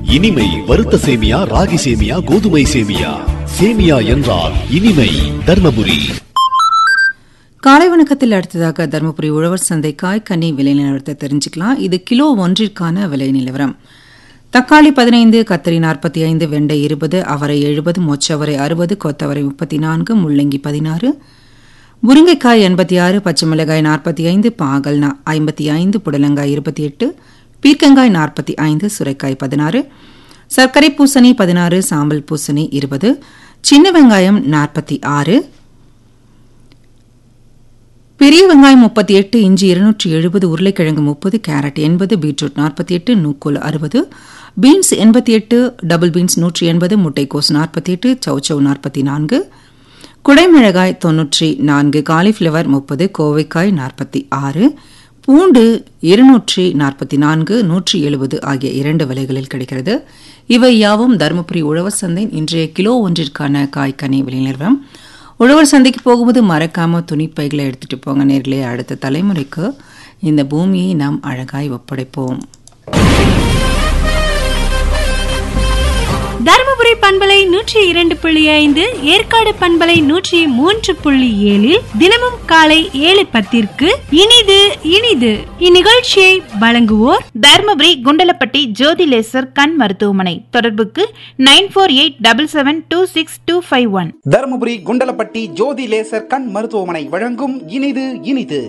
இனிமை வறுத்த சேமியா ராகி சேமியா கோதுமை சேமியா சேமியா என்றால் இனிமை தர்மபுரி காலை வணக்கத்தில் அடுத்ததாக தருமபுரி உழவர் சந்தை காய் கனி விலை நிலவரத்தை தெரிஞ்சுக்கலாம் இது கிலோ ஒன்றிற்கான விலை நிலவரம் தக்காளி பதினைந்து கத்தரி நாற்பத்தி ஐந்து வெண்டை இருபது அவரை எழுபது மொச்சவரை அறுபது கொத்தவரை முப்பத்தி நான்கு முள்ளங்கி பதினாறு முருங்கைக்காய் எண்பத்தி ஆறு பச்சை மிளகாய் நாற்பத்தி ஐந்து பாகல் ஐம்பத்தி ஐந்து புடலங்காய் இருபத்தி எட்டு பீர்க்கங்காய் நாற்பத்தி ஐந்து சுரைக்காய் பதினாறு சர்க்கரை பூசணி பதினாறு சாம்பல் பூசணி இருபது சின்ன வெங்காயம் நாற்பத்தி ஆறு பெரிய வெங்காயம் முப்பத்தி எட்டு இஞ்சி இருநூற்றி எழுபது உருளைக்கிழங்கு முப்பது கேரட் எண்பது பீட்ரூட் நாற்பத்தி எட்டு நூக்கோல் அறுபது பீன்ஸ் எண்பத்தி எட்டு டபுள் பீன்ஸ் நூற்றி எண்பது முட்டைக்கோஸ் நாற்பத்தி எட்டு சௌச்சௌ நாற்பத்தி நான்கு குடைமிளகாய் தொன்னூற்றி நான்கு காலிஃப்ளவர் முப்பது கோவைக்காய் நாற்பத்தி ஆறு பூண்டு இருநூற்றி நாற்பத்தி நான்கு நூற்றி எழுபது ஆகிய இரண்டு விலைகளில் கிடைக்கிறது இவை யாவும் தருமபுரி உழவர் சந்தை இன்றைய கிலோ ஒன்றிற்கான காய்கனி விலை நிறுவனம் உழவர் சந்தைக்கு போகும்போது மறக்காம துணிப்பைகளை எடுத்துட்டு போங்க நேர்களே அடுத்த தலைமுறைக்கு இந்த பூமியை நாம் அழகாய் ஒப்படைப்போம் தருமபுரி பண்பலை நூற்றி இரண்டு புள்ளி ஐந்து ஏற்காடு பண்பலை நூற்றி மூன்று புள்ளி ஏழில் தினமும் காலை ஏழு பத்திற்கு இனிது இனிது இந்நிகழ்ச்சியை வழங்குவோர் தர்மபுரி குண்டலப்பட்டி ஜோதி லேசர் கண் மருத்துவமனை தொடர்புக்கு nine four eight double seven two six two five one Dharmapuri Kundalapatti Jothi laser கண் மருத்துவமனை வழங்கும் இனிது இனிது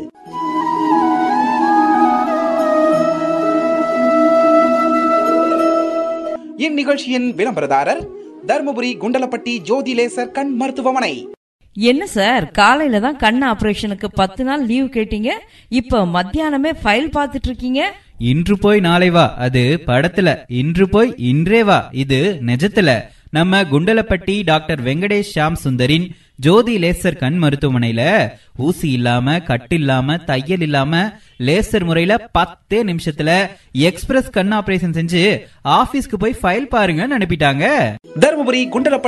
இந்நிகழ்ச்சியின் விளம்பரதாரர் தருமபுரி குண்டலப்பட்டி ஜோதி லேசர் கண் மருத்துவமனை என்ன சார் காலையில தான் கண் ஆபரேஷனுக்கு பத்து நாள் லீவ் கேட்டீங்க இப்ப மத்தியானமே ஃபைல் பார்த்துட்டு இருக்கீங்க இன்று போய் நாளை வா அது படத்துல இன்று போய் இன்றே வா இது நிஜத்துல நம்ம குண்டலப்பட்டி டாக்டர் வெங்கடேஷ் ஷாம் சுந்தரின் ஜோதி லேசர் கண் மருத்துவமனையில ஊசி இல்லாம கட்டு இல்லாம தையல் இல்லாம லேசர் முறையில பத்தே நிமிஷத்துல எக்ஸ்பிரஸ் கண் ஆபரேஷன் செஞ்சு ஆபீஸ்க்கு போய் ஃபைல் பாருங்கன்னு அனுப்பிட்டாங்க தருமபுரி குண்டலப்பட்டி